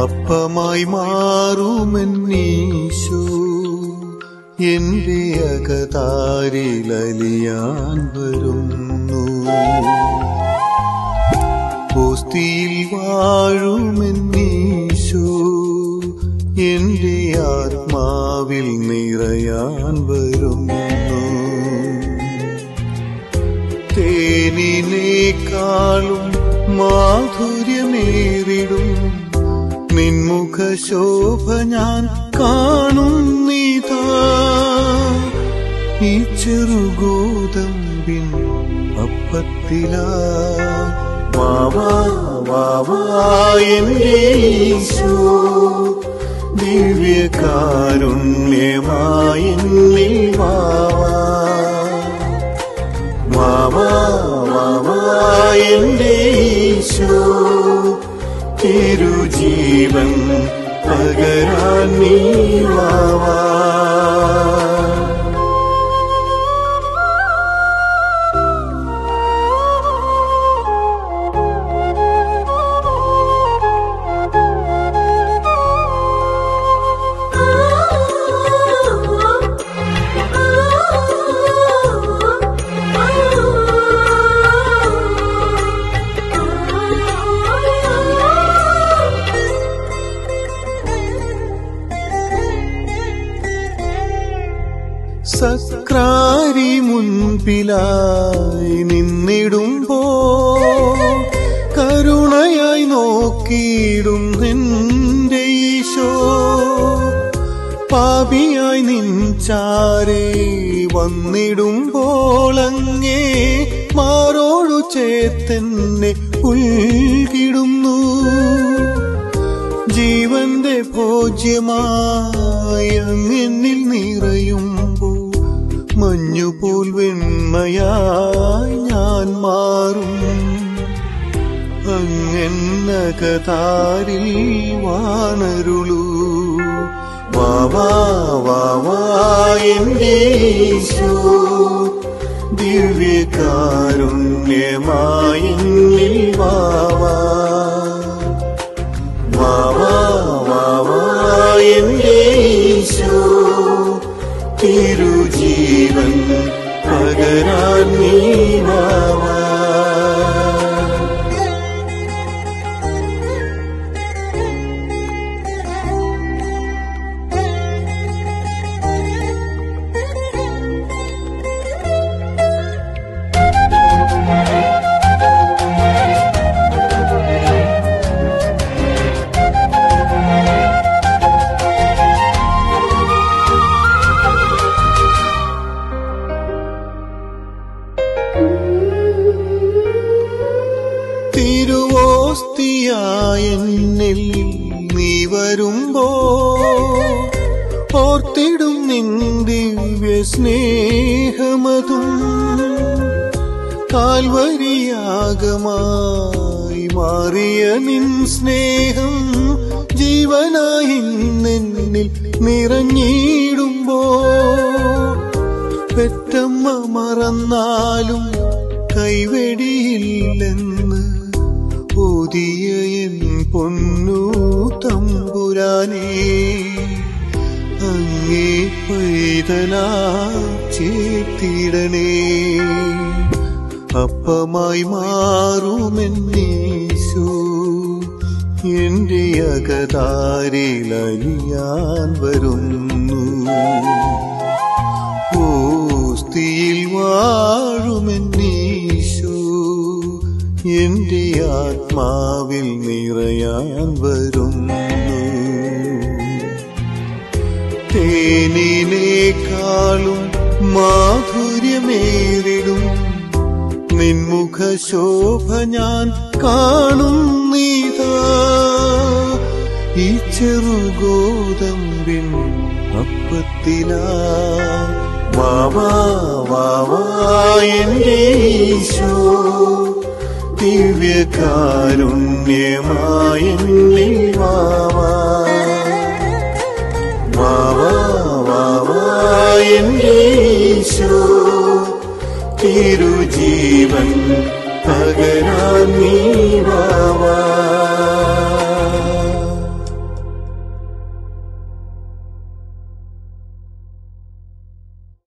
അപ്പമായി മാറുമെന്നീശോ എന്റെ അകതാരിലലിയാൻ വരുന്നു പോസ്തിയിൽ വാഴുമെന്നീശോ എന്റെ ആത്മാവിൽ നിറയാൻ വരുന്നു തേനിനേക്കാളും മാധുര്യമേറിടും നിൻമുഖ ശോഭ ഞാൻ കാണുന്നിതാ ഈ ചെറുഗോതമ്പിൻ അപ്പത്തിലാ വാവാ വാവാ എന്റെ ഈശോ ദിവ്യകാരുണ്യമായെന്നിൽ വാവാ വാവാ വാവാ എന്റെ ഈശോ തിരുജീവൻ പകരാൻ നീ വാവാ സക്രാരി മുൻപിലായി നിന്നിടുമ്പോ കരുണയായി നോക്കിയിടും നിന്റെ ഈശോ പാപിയായി നിൻചാരേ വന്നിടുമ്പോൾ അങ്ങേ മാറോടു ചേർത്തെന്നെ ഉൾകിടുന്നു ജീവന്റെ ഭോജ്യമായ എന്നിൽ നിറയുമ്പോ മഞ്ഞുപോൽ വെണ്മയായി ഞാൻ മാറും അങ്ങന്നകതാരിൽ വാണരുളൂ വാവാ വാവാ എന്റെ ഈശോ ദിവ്യകാരുണ്യമായെന്നിൽ വാവാ വാവാ വാവാ എന്റെ ഈശോ തിരുജീവൻ പകരാൻ നീ വാവാ തിരുവോസ്തിയായ എന്നിൽ നീ വരുമ്പോ ഓർത്തിടും നിൻ ദിവ്യ സ്നേഹമതും കാൽവരിയാകമായി മാറിയ നിൻ സ്നേഹം ജീവനായി നിന്നിൽ നിറഞ്ഞിടുമ്പോ പെറ്റമ്മ മറന്നാലും കൈവെടിയില്ലെന്ന് പുതിയ എൻ പൊന്നു തമ്പുരാനേ അങ്ങേ പൈതലാ ചേത്തിടണേ അപ്പമായി മാറുമെന്നീശോ എന്റെ അകതാരിലലിയാൻ വരുന്നു ഓസ്തിയിൽ വാഴുമെന്നീശോ എന്റെ ആത്മാവിൽ നിറയാൻ വരുന്നു തേനിനേക്കാളും മാധുര്യമേറിടും നിൻമുഖ ശോഭ ഞാൻ കാണുന്നീതാ ഈ ചെറുഗോതമ്പിൻ അപ്പത്തിലാ വാവാ വാവാ എന്റെ ഈശോ ദിവ്യകാരുണ്യമായെന്നിൽ വാവാ വാവാ വാവാ എന്റെ ഈശോ തിരുജീവൻ പകരാൻ നീ വാവാ